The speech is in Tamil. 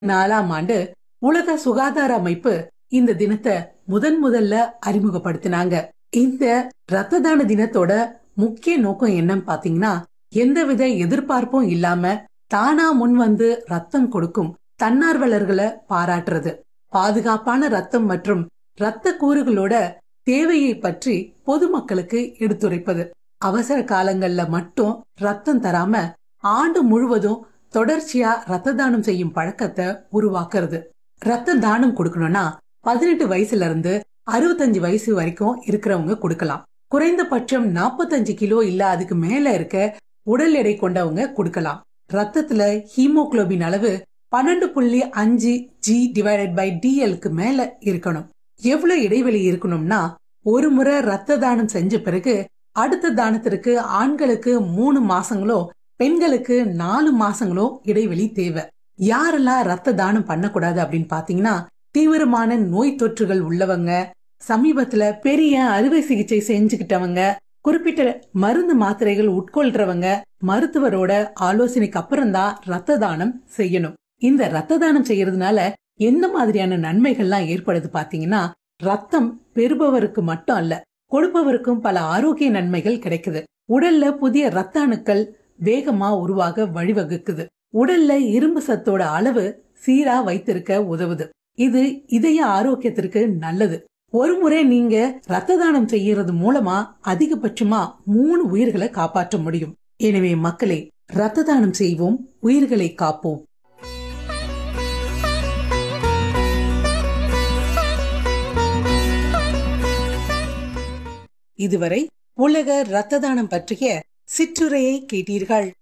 நாலாம் ஆண்டு உலக சுகாதார அமைப்பு இந்த தினத்தை முதன் முதல்ல அறிமுகப்படுத்தினாங்க இந்த ரத்த தான தினத்தோட முக்கிய நோக்கம் என்னன்னு பாத்தீங்கன்னா எந்தவித எதிர்பார்ப்பும் இல்லாம தானா முன் வந்து ரத்தம் கொடுக்கும் தன்னார்வலர்களை பாராட்டுறது பாதுகாப்பான ரத்தம் மற்றும் ரத்த கூறுகளோட தேவையை பற்றி பொதுமக்களுக்கு எடுத்துரைப்பது அவசர காலங்கள்ல மட்டும் ரத்தம் தராம ஆண்டு முழுவதும் தொடர்ச்சியா ரத்த தானம் செய்யும் பழக்கத்தை உருவாக்குறது ரத்த தானம் கொடுக்கணும்னா பதினெட்டு வயசுல இருந்து அறுபத்தஞ்சு வயசு வரைக்கும் இருக்கிறவங்க கொடுக்கலாம் குறைந்தபட்சம் நாற்பத்தஞ்சு கிலோ இல்ல அதுக்கு மேல இருக்க உடல் எடை கொண்டவங்க கொடுக்கலாம் ரத்தத்துல ஹீமோகுளோபின் அளவு பன்னெண்டு புள்ளி அஞ்சு ஜி டிவைடட் பை டிஎல்க்கு மேல இருக்கணும் எவ்வளவு இடைவெளி இருக்கணும்னா ஒரு முறை ரத்த தானம் செஞ்ச பிறகு அடுத்த தானத்திற்கு ஆண்களுக்கு மூணு மாசங்களோ பெண்களுக்கு நாலு மாசங்களோ இடைவெளி தேவை யாரெல்லாம் ரத்த தானம் பண்ணக்கூடாது அப்படின்னு பாத்தீங்கன்னா தீவிரமான நோய் தொற்றுகள் உள்ளவங்க சமீபத்துல பெரிய அறுவை சிகிச்சை செஞ்சுக்கிட்டவங்க குறிப்பிட்ட மருந்து மாத்திரைகள் உட்கொள்றவங்க மருத்துவரோட ஆலோசனைக்கு அப்புறம் தான் ரத்த தானம் செய்யணும் இந்த ரத்த தானம் செய்யறதுனால எந்த மாதிரியான நன்மைகள்லாம் ஏற்படுது பாத்தீங்கன்னா ரத்தம் பெறுபவருக்கு மட்டும் அல்ல கொடுப்பவருக்கும் பல ஆரோக்கிய நன்மைகள் கிடைக்குது உடல்ல புதிய ரத்த அணுக்கள் வேகமா உருவாக வழிவகுக்குது உடல்ல இரும்பு சத்தோட அளவு சீரா வைத்திருக்க உதவுது இது இதய ஆரோக்கியத்திற்கு நல்லது ஒரு முறை நீங்க ரத்த தானம் செய்யறது மூலமா அதிகபட்சமா மூணு உயிர்களை காப்பாற்ற முடியும் எனவே மக்களே ரத்த தானம் செய்வோம் உயிர்களை காப்போம் இதுவரை உலக ரத்த தானம் பற்றிய சிற்றுரையை கேட்டீர்கள்